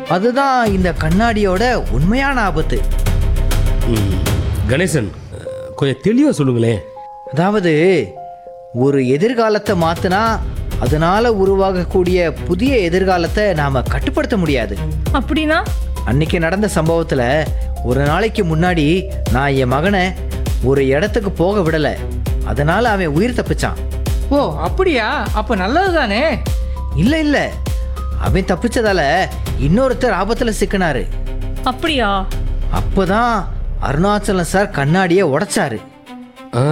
அதுதான் இந்த கண்ணாடியோட உண்மையான ஆபத்து ம், கணேசன் அஹ், கொஞ்சம் தெளிவாக சொல்லுங்களேன் அதாவது ஒரு எதிர்காலத்தை மாத்தினா அதனால உருவாகக்கூடிய புதிய எதிர்காலத்தை நாம கட்டுப்படுத்த முடியாது அப்படின்னா அன்னைக்கு நடந்த சம்பவத்துல ஒரு நாளைக்கு முன்னாடி நான் என் மகனை ஒரு இடத்துக்கு போக விடல அதனால அவன் உயிர் தப்பிச்சான் ஓ அப்படியா அப்ப நல்லது தானே இல்ல இல்ல அவன் தப்பிச்சதால இன்னொருத்தர் ஆபத்துல சிக்கினாரு அப்படியா அப்பதான் அருணாச்சலம் சார் கண்ணாடியை உடைச்சாரு ஆ,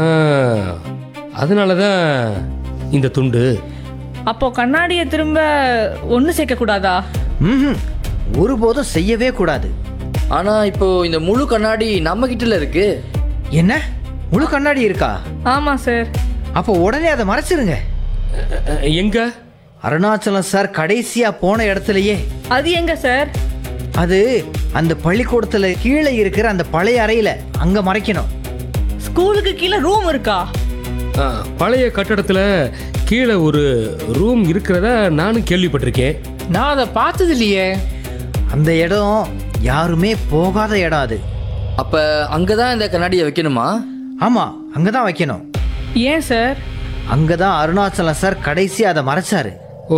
அதனால தான் இந்த துண்டு அப்போ கண்ணாடியை திரும்ப ஒன்று சேர்க்க கூடாதா ம்ஹும். ஒருபோதும் செய்யவே கூடாது ஆனா இப்போ இந்த முழு கண்ணாடி நம்ம கிட்டல இருக்கு என்ன முழு கண்ணாடி இருக்கா ஆமாம் சார் அப்போ உடனே அதை மறைச்சிருங்க அஹ், எங்க அருணாச்சலம் சார் கடைசியா போன இடத்துலயே அது எங்க சார் அது அந்த பள்ளிக்கூடத்துல கீழே இருக்கிற அந்த பழைய அறையில அங்க மறைக்கணும் ஸ்கூலுக்கு கீழே ரூம் இருக்கா ஆ, பழைய கட்டடத்தில் கீழே ஒரு ரூம் இருக்கிறதா நானும் கேள்விப்பட்டிருக்கேன் நான் அதை பார்த்தது இல்லையே அந்த இடம் யாருமே போகாத இடம் அது அப்ப அங்கதான் இந்த கண்ணாடியை வைக்கணுமா ஆமா அங்கதான் வைக்கணும் ஏன் சார் அங்கதான் அருணாச்சலம் சார் கடைசி அதை மறைச்சாரு ஓ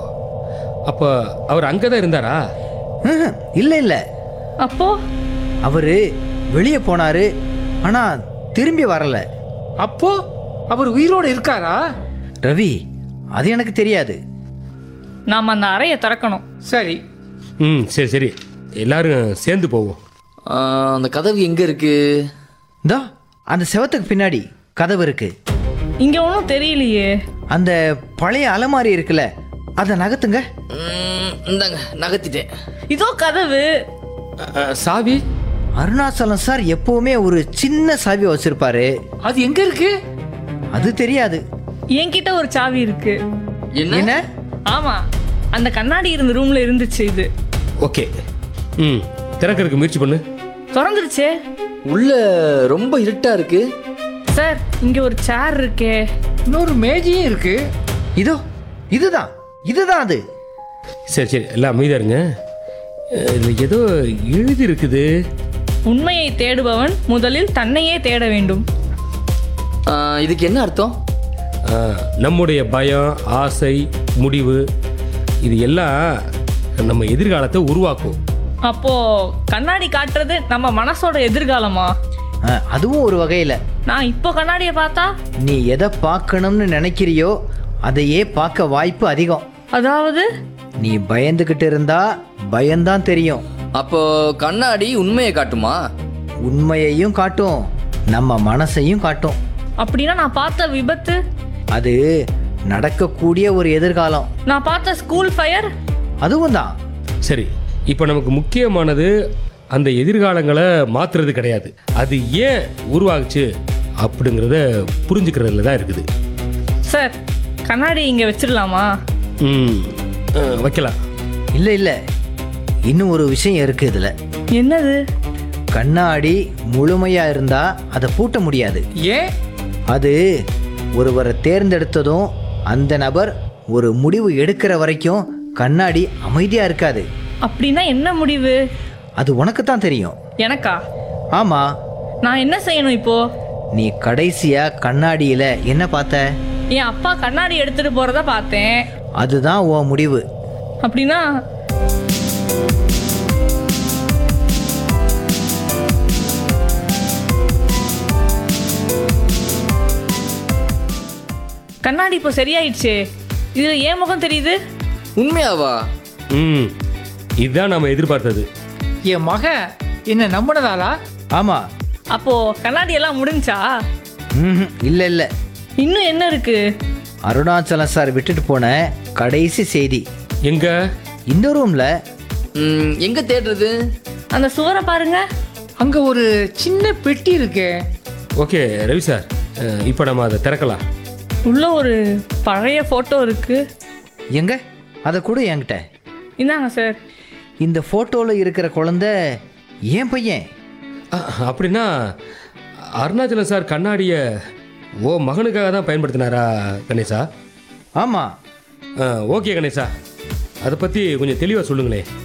அப்போ அவர் அங்கே தான் இருந்தாரா ம்ஹும். இல்ல இல்ல அப்போ அவரு வெளியே போனாரு ஆனா திரும்பி வரல அப்போ அவர் உயிரோடு இருக்காரா ரவி அது எனக்கு தெரியாது நாம் அந்த அறையை திறக்கணும் சரி ம் சரி சரி எல்லாரும் சேர்ந்து போவோம் ஆ, அந்த கதவு எங்க இருக்கு இந்தா அந்த செவத்துக்கு பின்னாடி கதவு இருக்கு இங்கே ஒன்றும் தெரியலையே அந்த பழைய அலமாரி இருக்குல்ல அதை நகர்த்துங்க ம், இந்தாங்க நகர்த்திட்டேன் இதோ கதவு அ, அ, சாவி அருணாச்சலம் சார் எப்பவுமே ஒரு சின்ன சாவி வச்சிருப்பாரு அது எங்க இருக்கு அது தெரியாது என்கிட்ட ஒரு சாவி இருக்கு என்ன என்ன ஆமா அந்த கண்ணாடி இருந்த ரூம்ல இருந்துச்சு இது ஓகே ம் திறக்கிறதுக்கு முயற்சி பண்ணு திறந்துருச்சே உள்ள ரொம்ப இருட்டா இருக்கு சார் இங்க ஒரு சேர் இருக்கே இன்னொரு மேஜையும் இருக்கு இதோ இதுதான் இதுதான் அது சரி சரி எல்லாம் அமைதியா இருங்க அஹ், இதுல ஏதோ எழுதி இருக்குது உண்மையை தேடுபவன் முதலில் தன்னையே தேட வேண்டும் ஆ, இதுக்கு என்ன அர்த்தம் அஹ், நம்முடைய பயம் ஆசை முடிவு இது எல்லாம் நம்ம எதிர்காலத்தை உருவாக்கும் அப்போ கண்ணாடி காட்டுறது நம்ம மனசோட எதிர்காலமா அஹ், அதுவும் ஒரு வகையில நான் இப்போ கண்ணாடியை பார்த்தா நீ எதை பார்க்கணும்னு நினைக்கிறியோ அதையே பார்க்க வாய்ப்பு அதிகம் அதாவது நீ பயந்துகிட்டு இருந்தா பயம்தான் தெரியும் அப்போ கண்ணாடி உண்மையை காட்டுமா உண்மையையும் காட்டும் நம்ம மனசையும் காட்டும் அப்படின்னா நான் பார்த்த விபத்து அது நடக்கக்கூடிய ஒரு எதிர்காலம் நான் பார்த்த ஸ்கூல் ஃபயர் அதுவும் தான் சரி இப்போ நமக்கு முக்கியமானது அந்த எதிர்காலங்களை மாத்துறது கிடையாது அது ஏன் உருவாகுச்சு அப்படிங்கிறத புரிஞ்சுக்கிறதுல தான் இருக்குது சார் கண்ணாடி இங்க வச்சிடலாமா ம் அஹ், வைக்கலாம் இல்லை இல்லை இன்னும் ஒரு விஷயம் இருக்கு இதில் என்னது கண்ணாடி முழுமையா இருந்தா அதை பூட்ட முடியாது ஏன் அது ஒருவரை தேர்ந்தெடுத்ததும் அந்த நபர் ஒரு முடிவு எடுக்கிற வரைக்கும் கண்ணாடி அமைதியா இருக்காது அப்படின்னா என்ன முடிவு அது உனக்கு தான் தெரியும் எனக்கா ஆமா நான் என்ன செய்யணும் இப்போ நீ கடைசியா கண்ணாடியில என்ன பார்த்த என் அப்பா கண்ணாடி எடுத்துட்டு போறத பார்த்தேன் அதுதான் உன் முடிவு அப்படின்னா கண்ணாடி இப்போ சரியாயிடுச்சே இதுல ஏன் முகம் தெரியுது உண்மையாவா ம் இதுதான் நம்ம எதிர்பார்த்தது என் மகன் என்ன நம்பினதாலா ஆமா அப்போ கண்ணாடி எல்லாம் முடிஞ்சா ம்ஹும். இல்ல இல்ல இன்னும் என்ன இருக்கு அருணாச்சலம் சார் விட்டுட்டு போன கடைசி செய்தி எங்க இந்த ரூம்ல ம், எங்க தேடுறது அந்த சுவரை பாருங்க அங்க ஒரு சின்ன பெட்டி இருக்கே ஓகே ரவி சார் அஹ், இப்போ நம்ம அதை திறக்கலாம் உள்ள ஒரு பழைய போட்டோ இருக்கு எங்க அதை கூட என்கிட்ட இந்தாங்க சார் இந்த போட்டோல இருக்கிற குழந்தை ஏன் பையன் அஹ், அப்படின்னா அருணாச்சலம் சார் கண்ணாடியை ஓ மகனுக்காக தான் பயன்படுத்தினாரா கணேசா ஆமா அஹ், ஓகே கணேசா அதை பற்றி கொஞ்சம் தெளிவாக சொல்லுங்களேன்